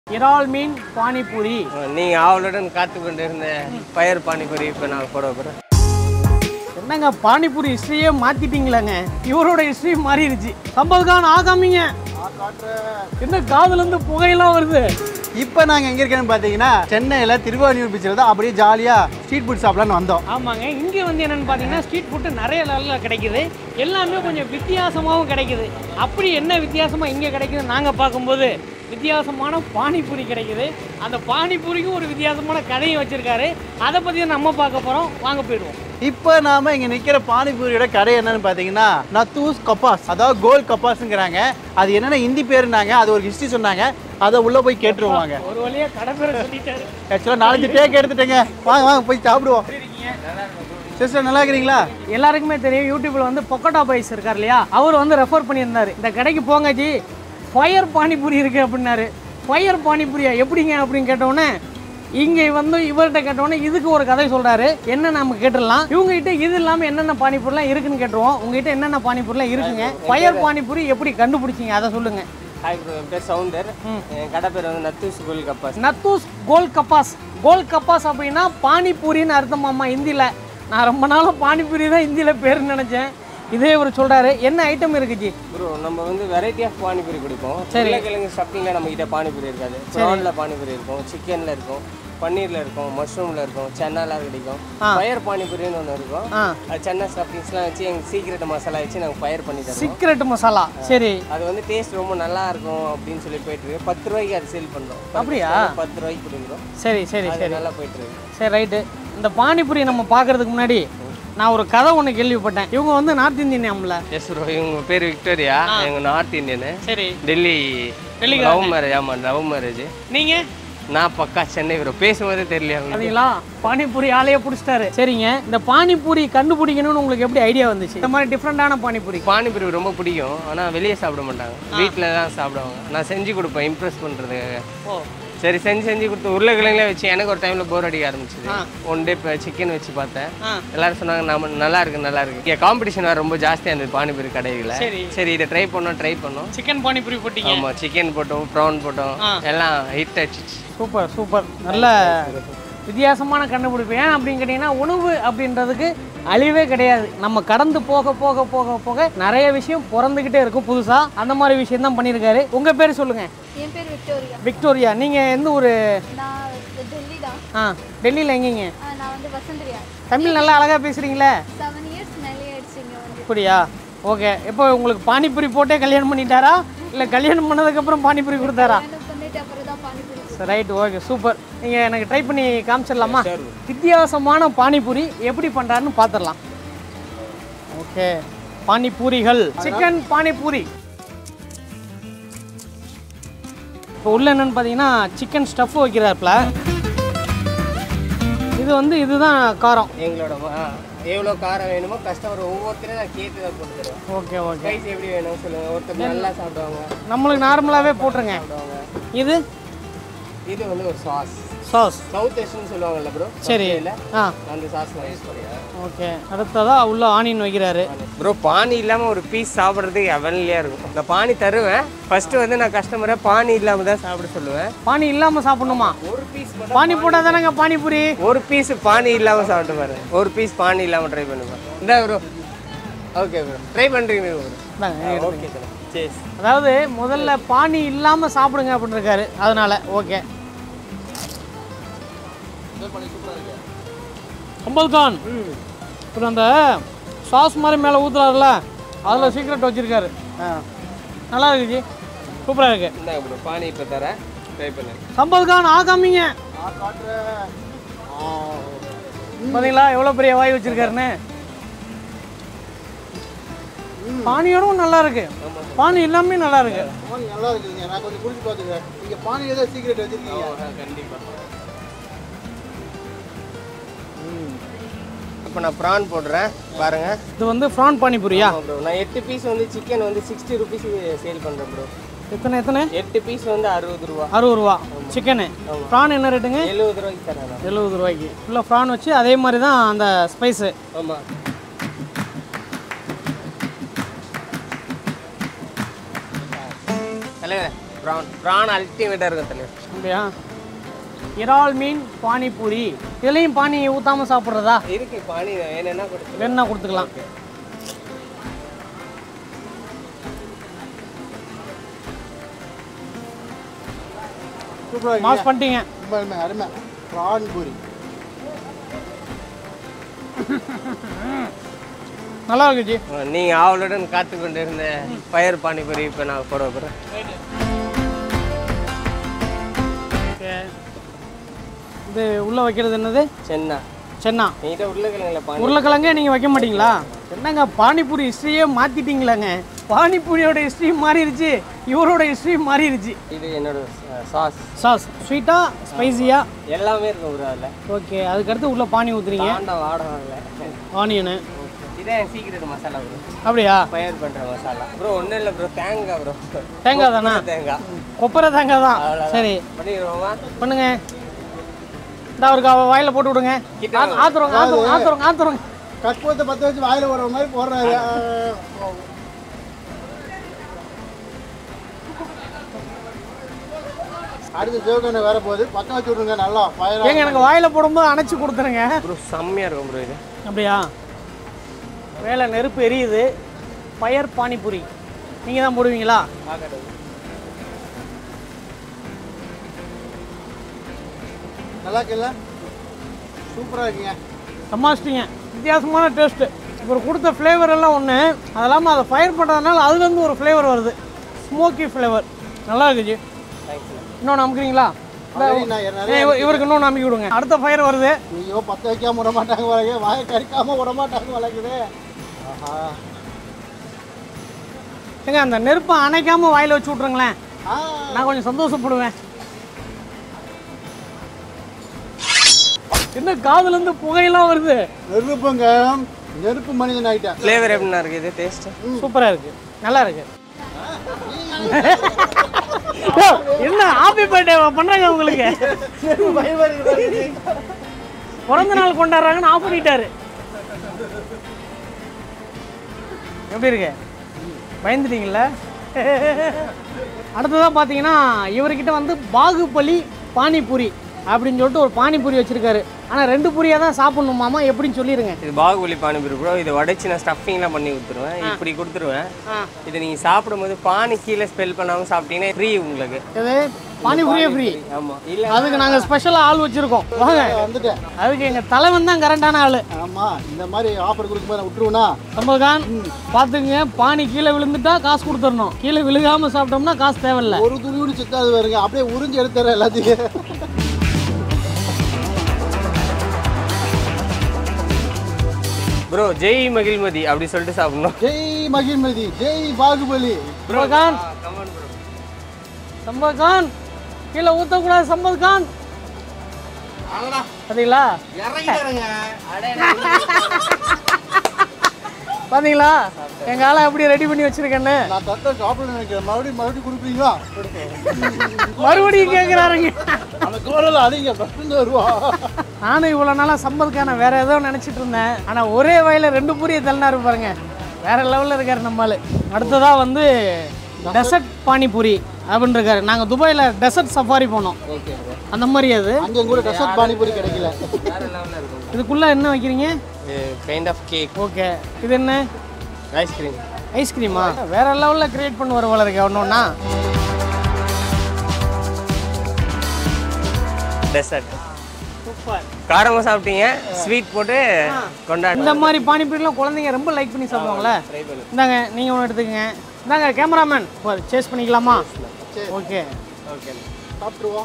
இறால் மீன் பானிபூரி நீங்க ஆவலுடன் காத்து கொண்டிருந்த பயர் பானிபூரி இப்போ நான் போட போகிறேன் என்னங்க பானிபூரி ஹிஸ்ட்ரியே மாத்திட்டீங்களாங்க இவரோட ஹிஸ்ட்ரி மாறிடுச்சு சம்பதுகான் ஆகாமிங்க என்ன காதுல இருந்து புகையெல்லாம் வருது இப்போ நாங்கள் எங்கே இருக்கேன்னு பார்த்தீங்கன்னா சென்னையில் திருவாரூர் பீச்சில் தான் அப்படியே ஜாலியாக ஸ்ட்ரீட் ஃபுட் சாப்பிடலான்னு வந்தோம் ஆமாங்க இங்கே வந்து என்னென்னு பார்த்தீங்கன்னா ஸ்ட்ரீட் ஃபுட்டு நிறைய லெவலில் கிடைக்குது எல்லாமே கொஞ்சம் வித்தியாசமாகவும் கிடைக்குது அப்படி என்ன வித்தியாசமாக இங்கே கிடைக்குது நாங்கள் பார்க்கும்போது வித்தியாசமான பானிபூரி கிடைக்குது அந்த பானிபூரிக்கும் ஒரு வித்தியாசமான கதையும் வச்சுருக்காரு அதை பற்றி தான் நம்ம பார்க்க போகிறோம் வாங்க போயிடுவோம் இப்போ நாம இங்கே நிற்கிற பானிபூரியோட கடை என்னன்னு பார்த்தீங்கன்னா நத்தூஸ் கப்பாஸ் அதாவது கோல் கப்பாஸுங்கிறாங்க அது என்னென்ன ஹிந்தி பேருனாங்க அது ஒரு ஹிஸ்ட்ரி சொன்னாங்க அதை உள்ளே போய் கேட்டுருவாங்க ஒரு வழியாக கடை பேரை சொல்லிட்டாரு ஆக்சுவலாக நாலஞ்சு டேக் எடுத்துட்டேங்க வாங்க வாங்க போய் சாப்பிடுவோம் சிஸ்டர் நல்லா இருக்கிறீங்களா எல்லாருக்குமே தெரியும் யூடியூப்ல வந்து பொக்கோட்டா பாய்ஸ் இருக்கார் இல்லையா அவர் வந்து ரெஃபர் பண்ணியிருந்தாரு இந்த கடைக்கு போங்க ஜி ஃபயர் பானிபூரி இருக்கு அப்படின்னாரு ஃபயர் பானிபூரியா எப்படிங்க அப்படின்னு கேட்டோன்னே இங்கே வந்து இவர்கிட்ட கேட்டோன்னே இதுக்கு ஒரு கதை சொல்றாரு என்ன நம்ம கேட்டுடலாம் இவங்க கிட்ட இது இல்லாமல் என்னென்ன பானிபூரிலாம் இருக்குன்னு கேட்டுருவோம் உங்ககிட்ட என்னென்ன பானிபூரிலாம் இருக்குங்க ஃபயர் பானிபூரி எப்படி கண்டுபிடிச்சிங்க அதை சொல்லுங்க ஹாய் ப்ரோ என் பேர் சவுந்தர் என் கடை பேர் வந்து நத்தூஸ் கோல் கப்பாஸ் நத்தூஸ் கோல் கப்பாஸ் கோல் கப்பாஸ் அப்படின்னா பானிபூரின்னு அர்த்தமாம்மா ஹிந்தியில் நான் ரொம்ப நாளாக பானிபூரி தான் ஹிந்தியில் பேருன்னு நினச்சேன் இதே இவர் சொல்கிறாரு என்ன ஐட்டம் இருக்கு ஜி ப்ரோ நம்ம வந்து வெரைட்டி ஆஃப் பானிபூரி கொடுப்போம் உருளைக்கிழங்கு ஸ்டஃபிங்கில் நம்ம கிட்ட பானிபூரி இருக்காது ப்ரானில் பானிபூரி இருக்கும் சிக்கனில் இருக்கும் பன்னீரில் இருக்கும் மஷ்ரூமில் இருக்கும் சென்னாலாம் கிடைக்கும் பயர் பானிபூரின்னு ஒன்று இருக்கும் ஆ அது சென்னை ஸ்டஃபிங்ஸ்லாம் வச்சு எங்கள் சீக்ரெட் மசாலா வச்சு நாங்கள் பயர் பண்ணி தருவோம் சீக்ரெட் மசாலா சரி அது வந்து டேஸ்ட் ரொம்ப நல்லா இருக்கும் அப்படின்னு சொல்லி போயிட்டு இருக்கு பத்து ரூபாய்க்கு அது சேல் பண்ணுறோம் அப்படியா? பத்து ரூபாய்க்கு கொடுக்குறோம் சரி சரி அது சரி நல்லா போயிட்டு இருக்கு சரி ரைட்டு இந்த பானிபூரி நம்ம பார்க்கறதுக்கு முன்னாடி நான் ஒரு கதை ஒன்று கேள்விப்பட்டேன் இவங்க வந்து நார்த் இந்தியன் ஆம்ல எஸ் ப்ரோ இவங்க பேர் விக்டோரியா எங்க நார்த் இந்தியனு சரி டெல்லி டெல்லிக்காரங்க. லவ் மேரேஜ் ஆமாம் லவ் மேரேஜ் நீங்கள் நான் பக்கா சென்னை ப்ரோ பேசும்போதே தெரியல அவங்களுக்கு சரிங்களா பானிபூரி ஆளையே பிடிச்சிட்டாரு சரிங்க இந்த பானிபூரி கண்டுபிடிக்கணும்னு உங்களுக்கு எப்படி ஐடியா வந்துச்சு இந்த மாதிரி டிஃப்ரெண்டான பானிபூரி பானிபூரி ரொம்ப பிடிக்கும் ஆனால் வெளியே சாப்பிட மாட்டாங்க வீட்டில் தான் சாப்பிடுவாங்க நான் செஞ்சு கொடுப்பேன் இம்ப்ரெஸ் பண்ணுறதுக்காக ஓ சரி செஞ்சு செஞ்சு கொடுத்து உருளைக்கிழங்குல வச்சு எனக்கு ஒரு டைமில் போர் அடிக்க ஆரம்பிச்சது ஒன் டே இப்போ சிக்கன் வச்சு பார்த்தேன் ஆ. எல்லாரும் சொன்னாங்க நம்ம நல்லா இருக்கு நல்லா இருக்கு இங்கே காம்படிஷன் வேறு ரொம்ப ஜாஸ்தியாக இருந்தது பானிபூரி கடையில் சரி. சரி இதை ட்ரை பண்ணோம் ட்ரை பண்ணோம் சிக்கன் பானிபூரி போட்டீங்க ஆமாம் சிக்கன் போட்டோம் ப்ரான் போட்டோம் எல்லாம் ஹிட் அடிச்சிச்சு சூப்பர் சூப்பர் நல்ல வித்தியாசமான கண்டுபிடிப்பு ஏன் அப்படின்னு கேட்டிங்கன்னா உணவு அப்படின்றதுக்கு அழிவே கிடையாது நம்ம கடந்து போக போக போக போக நிறைய விஷயம் பிறந்துக்கிட்டே இருக்கும் புதுசாக அந்த மாதிரி விஷயம் தான் பண்ணியிருக்காரு உங்கள் பேர் சொல்லுங்கள் என் பேர் விக்டோரியா விக்டோரியா நீங்கள் எந்த ஒரு நான் டெல்லி தான் ஆ டெல்லியில் எங்கேங்க ஆ, நான் வந்து வசந்தரியா தமிழ் நல்லா அழகாக பேசுகிறீங்களே செவன் இயர்ஸ் மேலே ஆயிடுச்சு இங்கே வந்து அப்படியா ஓகே இப்போ உங்களுக்கு பானிபூரி போட்டே கல்யாணம் பண்ணிட்டாரா இல்லை கல்யாணம் பண்ணதுக்கப்புறம் பானிபூரி கொடுத்தாரா கல்யாணம் பண்ணிட்டு அப்புறம் தான் பானிபூரி சரி ரைட் ஓகே சூப்பர் நீங்கள் எனக்கு ட்ரை பண்ணி காமிச்சிடலாமா வித்தியாசமான பானிபூரி எப்படி பண்ணுறாருன்னு பார்த்துடலாம் ஓகே பானிபூரிகள் சிக்கன் பானிபூரி இப்போ உள்ள என்னன்னு பார்த்தீங்கன்னா சிக்கன் ஸ்டஃப் வைக்கிறாப்புல இது வந்து இதுதான் காரம் எங்களோட வா- எவ்வளோ காரம் வேணுமோ கஸ்டமர் ஒவ்வொருத்தரையும் நான் கேட்டு தான் கொடுத்து தருவேன் ஓகே ஓகே ஸ்பைஸ் எப்படி வேணும் சொல்லுங்கள் ஒருத்தர் நல்லா சாப்பிடுவாங்க நம்மளுக்கு நார்மலாகவே போட்டுருங்க சாப்பிடுவாங்க இது இது வந்து ஒரு சாஸ் சாஸ் சவுத் வெஸ்ட்னு சொல்லுவாங்கல்ல ப்ரோ சரி ஆ அந்த சாஸ் நான் யூஸ் பண்ணுவேன் ஓகே அடுத்ததா உள்ள ஆனியன் வைக்கிறாரு ப்ரோ பானி இல்லாமல் ஒரு பீஸ் சாப்பிட்றதுக்கு எவன்லையாக இருக்கும் நான் பானி தருவேன் ஃபஸ்ட்டு வந்து நான் கஸ்டமரை பானி இல்லாமல் தான் சாப்பிட சொல்லுவேன் பானி இல்லாமல் சாப்பிடணுமா ஒரு பீஸ் பானி போட்டால் தானேங்க பானிபூரி ஒரு பீஸ் பானி இல்லாமல் சாப்பிட்டு பாரு ஒரு பீஸ் பானி இல்லாமல் ட்ரை பண்ணி பாரு இந்த ப்ரோ ஓகே ப்ரோ ட்ரை பண்ணுறீங்க ப்ரோ இந்தாங்க, ஓகே சார் சேஸ் அதாவது முதல்ல பானி இல்லாமல் சாப்பிடுங்க அப்படின்னு இருக்காரு அதனால ஓகே அம்பல்கான் இப்போ அந்த சாஸ் மாதிரி மேலே ஊற்றுறாருல அதில் சீக்ரெட் வச்சுருக்காரு ஆ நல்லா இருக்கு ஜி சூப்பராக இருக்கு இந்தாங்க ப்ரோ பானி இப்போ தரேன் ட்ரை பண்ணு சம்பல்கான் ஆகாமிங்க நான் காட்டுறேன் ஆ பார்த்தீங்களா எவ்வளோ பெரிய வாய் வச்சிருக்காருன்னு பானியோடும் நல்லா இருக்கு பானி எல்லாமே நல்லா இருக்கு பானி நல்லா இருக்குதுங்க நான் கொஞ்சம் குடிச்சு பார்த்துக்கிறேன் நீங்கள் பானி ஏதோ சீக்கிரட் வச்சுருக்கீங்க கண்டிப்பாக இப்போ நான் ப்ரான் போடுறேன் பாருங்க இது வந்து ஃப்ரான் பானிபூரியா ஆமா ப்ரோ நான் எட்டு பீஸ் வந்து சிக்கன் வந்து சிக்ஸ்டி ருபீஸ் சேல் பண்ணுறேன் ப்ரோ எத்தனை எத்தனை எட்டு பீஸ் வந்து அறுபது ரூபா அறுபது ரூபா சிக்கனு ப்ரான் என்ன ரேட்டுங்க எழுபது ரூபாய்க்கு தரேன் நான் எழுபது ரூபாய்க்கு ஃபுல்லாக ப்ரான் வச்சு அதே மாதிரி தான் அந்த ஸ்பைஸு ஆமாம் தலைவர் ப்ரான் ப்ரான் அல்டிமேட்டாக இருக்கும் தண்ணி அப்படியா இறால் மீன் பானிபூரி இதுலேயும் பானி ஊற்றாமல் சாப்பிட்றதா இருக்கு பானி வேணும்னா கொடுத்து வேணும்னா கொடுத்துக்கலாம் சூப்பராக மாஸ் பண்ணிட்டீங்க ரொம்ப அருமை அருமை ப்ரான் பூரி நல்லா இருக்கு ஜி நீங்கள் ஆவலுடன் காத்து கொண்டு இருந்த ஃபயர் பானிபூரி இப்போ நான் போட போகிறேன் ஓகே இது உள்ளே வைக்கிறது என்னது சென்னா சென்னா நீங்கிட்ட உருளைக்கிழங்குல பானி உருளைக்கிழங்கே நீங்கள் வைக்க மாட்டீங்களா என்னங்க பானிபூரி ஹிஸ்ட்ரியே மாற்றிட்டீங்களாங்க பானிபூரியோட ஹிஸ்ட்ரி மாறிடுச்சு இவரோட ஹிஸ்ட்ரி மாறிடுச்சு இது என்னோட சாஸ் சாஸ் ஸ்வீட்டா ஸ்பைசியா எல்லாமே இருக்கும் ப்ரோ அதில் ஓகே அதுக்கடுத்து உள்ள பானி ஊற்றுறீங்க தாண்ட வாடகை ஆனியனு இதே சீக்கிரட் மசாலா ப்ரோ அப்படியா ஃபயர் பண்ணுற மசாலா ப்ரோ ஒன்றும் இல்லை ப்ரோ தேங்காய் ப்ரோ தேங்காய் தானா தேங்காய் கொப்பரை தேங்காய் தான் சரி பண்ணிடுவோமா பண்ணுங்க இந்த அவருக்கு அவ வாயில போட்டு விடுங்க கிட்ட ஆ- ஆத்துறோங்க ஆத்துறோங்க ஆத்துறோங்க ஆத்துறோங்க கற்பூரத்தை பற்ற வச்சு வாயில் வர மாதிரி போடுறாரு அடுத்து சிவகண்ணை வேற போகுது பக்கம் வச்சு விட்ருங்க நல்லா ஃபயர் ஏங்க எனக்கு வாயில போடும்போது அணைச்சு கொடுத்துருங்க ப்ரோ செம்மையாக இருக்கும் ப்ரோ இது அப்படியா மேலே நெருப்பு எரியுது பயர் பானிபூரி நீங்கள் தான் போடுவீங்களா நல்லா இருக்குல்ல சூப்பராக இருக்குங்க சமாளிச்சிட்டிங்க வித்தியாசமான டேஸ்ட்டு இப்போ கொடுத்த ஃப்ளேவர் எல்லாம் ஒன்று அது இல்லாமல் அதை ஃபயர் பண்ணுறதுனால அதுலேருந்து ஒரு ஃப்ளேவர் வருது ஸ்மோக்கி ஃப்ளேவர் நல்லா இருக்குது இன்னொன்று அமுக்குறீங்களா Already நான் நிறைய ஏய், இவ- இவருக்கு இன்னொன்று அமுக்கி விடுங்க அடுத்த ஃபயர் வருது ஐயோ பற்ற வைக்காம விட மாட்டாங்க வழக்கு வாயை கறிக்காம விட மாட்டாங்க வழக்குது ஆஹா ஏங்க அந்த நெருப்பை அணைக்காமல் வாயில் வச்சு விட்ருங்களேன் ஆ நான் கொஞ்சம் சந்தோஷப்படுவேன் என்ன காதுலேருந்து புகையெல்லாம் வருது நெருப்புங்க நெருப்பு மனிதன் ஆகிட்டேன் ஃப்ளேவர் எப்படின்னா இருக்குது இது டேஸ்ட்டு சூப்பராக இருக்கு நல்லா இருக்கு ஓ, என்ன ஹாப்பி பர்த்டே பண்றாங்க உங்களுக்கு பிறந்த நாள் கொண்டாடுறாங்கன்னு ஆஃப் பண்ணிட்டாரு எப்படி இருக்கு பயந்துட்டீங்கல்ல அடுத்ததாக பார்த்தீங்கன்னா இவர்கிட்ட வந்து பாகுபலி பானிபூரி அப்படின்னு சொல்லிட்டு ஒரு பானிபூரி வச்சிருக்காரு ஆனால் ரெண்டு பூரியாக தான் சாப்பிடணுமாமா எப்படின்னு சொல்லிடுங்க இது பாகுபலி பானிபூரி ப்ரோ இதை உடைச்சு நான் ஸ்டஃபிங்லாம் பண்ணி கொடுத்துருவேன் இப்படி கொடுத்துருவேன் இது நீங்கள் சாப்பிடும்போது பானி கீழே ஸ்பெல் பண்ணாமல் சாப்பிட்டீங்கன்னா ஃப்ரீ உங்களுக்கு இது பானிபூரியே ஃப்ரீ ஆமாம் இல்லை அதுக்கு நாங்கள் ஸ்பெஷலாக ஆள் வச்சுருக்கோம் வாங்க வந்துட்டேன் அதுக்கு எங்கள் தலைவன் தான் கரெக்டான ஆள் ஆமா இந்த மாதிரி ஆஃபர் கொடுக்கும்போது நான் விட்டுருவேனா சம்பகான் பார்த்துங்க பானி கீழே விழுந்துட்டா காசு கொடுத்துடணும் கீழே விழுகாமல் சாப்பிட்டோம்னா காசு தேவையில்ல ஒரு துணியோடு சித்தாது வருங்க அப்படியே உறிஞ்சு எடுத்துறேன் எல்லாத்தையும் ப்ரோ ஜெய் மகிழ்மதி அப்படி சொல்லிட்டு சாப்பிடணும் ஜெய் மகிழ்மதி ஜெய் பாகுபலி சம்பகான் சம்பகான் கீழே ஊற்றக்கூடாது சம்பத்கான் பார்த்தீங்களா பார்த்தீங்களா எங்கள் ஆளை எப்படி ரெடி பண்ணி வச்சிருக்கேன்னு நான் தட்டை சாப்பிட நினைக்கிறேன் மறுபடியும் மறுபடியும் கொடுப்பீங்களா மறுபடியும் கேட்குறாருங்க அந்த கோரில் அதிக பஸ்ட்டு வருவா நானும் இவ்வளோ நாளாக சம்பதுக்கான வேற ஏதோ நினச்சிட்டு இருந்தேன் ஆனால் ஒரே வயலில் ரெண்டு பூரியை தள்ளினாரு பாருங்க வேற லெவலில் இருக்காரு நம்மால் அடுத்ததாக வந்து டெசர்ட் பானிபூரி அப்படின்னு இருக்காரு நாங்கள் துபாயில் டெசர்ட் சஃபாரி போனோம் ஓகே அந்த மாதிரி அது அங்கே கூட டெசர்ட் பானிபூரி கிடைக்கல வேறு லெவலில் இருக்கும் இதுக்குள்ளே என்ன வைக்கிறீங்க இது கைண்ட் ஆஃப் கேக் ஓகே இது என்ன ஐஸ்கிரீம் ஐஸ்கிரீமா வேற லெவலில் கிரியேட் பண்ணுவார் போல இருக்கு ஒன்றா டெசர்ட் சூப்பர் காரமாக சாப்பிட்டீங்க ஸ்வீட் போட்டு கொண்டாடு இந்த மாதிரி பானிபூரிலாம் குழந்தைங்க ரொம்ப லைக் பண்ணி சாப்பிடுவாங்களே இந்தாங்க நீங்கள் ஒன்று எடுத்துக்கங்க இந்தாங்க கேமராமேன் சேஸ் பண்ணிக்கலாமா ஓகே ஓகே சாப்பிட்ருவோம்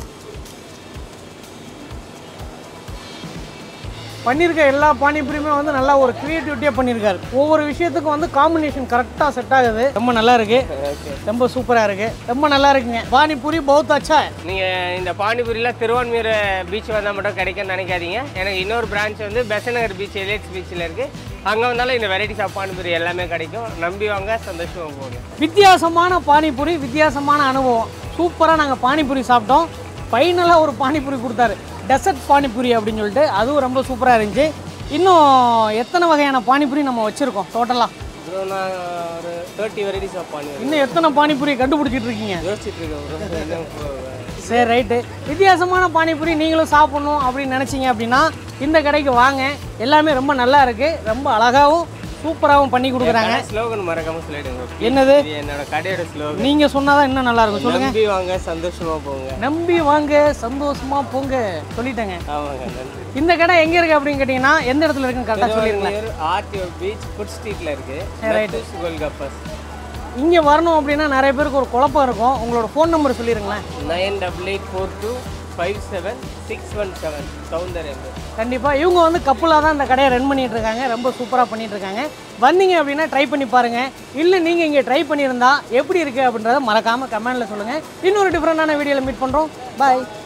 பண்ணியிருக்க எல்லா பானிபூரியுமே வந்து நல்லா ஒரு க்ரியேட்டிவிட்டியாக பண்ணியிருக்காரு ஒவ்வொரு விஷயத்துக்கும் வந்து காம்பினேஷன் கரெக்டாக செட் ஆகுது ரொம்ப நல்லா இருக்கு ரொம்ப சூப்பராக இருக்கு ரொம்ப நல்லா இருக்குங்க பானிபூரி பௌத் அச்சா நீங்கள் இந்த பானிபூரியில் திருவான்மியூர் பீச் வந்தால் மட்டும் கிடைக்கும்னு நினைக்காதீங்க எனக்கு இன்னொரு பிரான்ச் வந்து பெசநகர் பீச் எலியட்ஸ் பீச்சில் இருக்குது அங்கே வந்தாலும் இந்த வெரைட்டிஸ் ஆஃப் பானிபூரி எல்லாமே கிடைக்கும் நம்பி வாங்க சந்தோஷமாக போங்க வித்தியாசமான பானிபூரி வித்தியாசமான அனுபவம் சூப்பராக நாங்கள் பானிபூரி சாப்பிட்டோம் ஃபைனலாக ஒரு பானிபூரி கொடுத்தாரு டெசர்ட் பானிபூரி அப்படின்னு சொல்லிட்டு அதுவும் ரொம்ப சூப்பராக இருந்துச்சு இன்னும் எத்தனை வகையான பானிபூரி நம்ம வச்சுருக்கோம் டோட்டலாக ப்ரோ நான் ஒரு தேர்ட்டி வெரைட்டிஸ் ஆஃப் பானிபூரி இன்னும் எத்தனை பானிபூரி கண்டுபிடிச்சிட்டு இருக்கீங்க யோசிச்சுட்டு இருக்கேன் ப்ரோ இன்னும் இப்போ சரி ரைட்டு வித்தியாசமான பானிபூரி நீங்களும் சாப்பிடணும் அப்படின்னு நினச்சிங்க அப்படின்னா இந்த கடைக்கு வாங்க எல்லாமே ரொம்ப நல்லா இருக்குது ரொம்ப அழகாகவும் சூப்பராகவும் பண்ணி கொடுக்குறாங்க ஸ்லோகன் மறக்காம சொல்லிடுங்க என்னது இது என்னோட கடையோட ஸ்லோகன் நீங்கள் சொன்னாதான் இன்னும் நல்லா இருக்கும் சொல்லுங்க நம்பி வாங்க சந்தோஷமா போங்க நம்பி வாங்க சந்தோஷமா போங்க சொல்லிட்டேங்க ஆமாங்க நன்றி இந்த கடை எங்க இருக்கு அப்படின்னு கேட்டிங்கன்னா எந்த இடத்துல இருக்குன்னு கரெக்டாக சொல்லிருங்களேன் ஆர்டிஓ பீச் ஃபுட் ஸ்ட்ரீட்ல இருக்கு right. கோல்கப்பஸ் இங்கே வரணும் அப்படின்னா நிறைய பேருக்கு ஒரு குழப்பம் இருக்கும் உங்களோட ஃபோன் நம்பர் சொல்லிருங்களேன் nine double eight four two five seven six one seven சௌந்தர்யம் கண்டிப்பாக இவங்க வந்து கப்புலாக தான் இந்த கடையை ரன் பண்ணிட்டு இருக்காங்க ரொம்ப சூப்பராக பண்ணிட்டு இருக்காங்க வந்தீங்க அப்படின்னா ட்ரை பண்ணி பாருங்கள் இல்லை நீங்கள் இங்கே ட்ரை பண்ணியிருந்தா எப்படி இருக்குது அப்படின்றத மறக்காமல் கமெண்ட்டில் சொல்லுங்கள் இன்னொரு டிஃப்ரெண்டான வீடியோவில் மீட் பண்ணுறோம் பாய்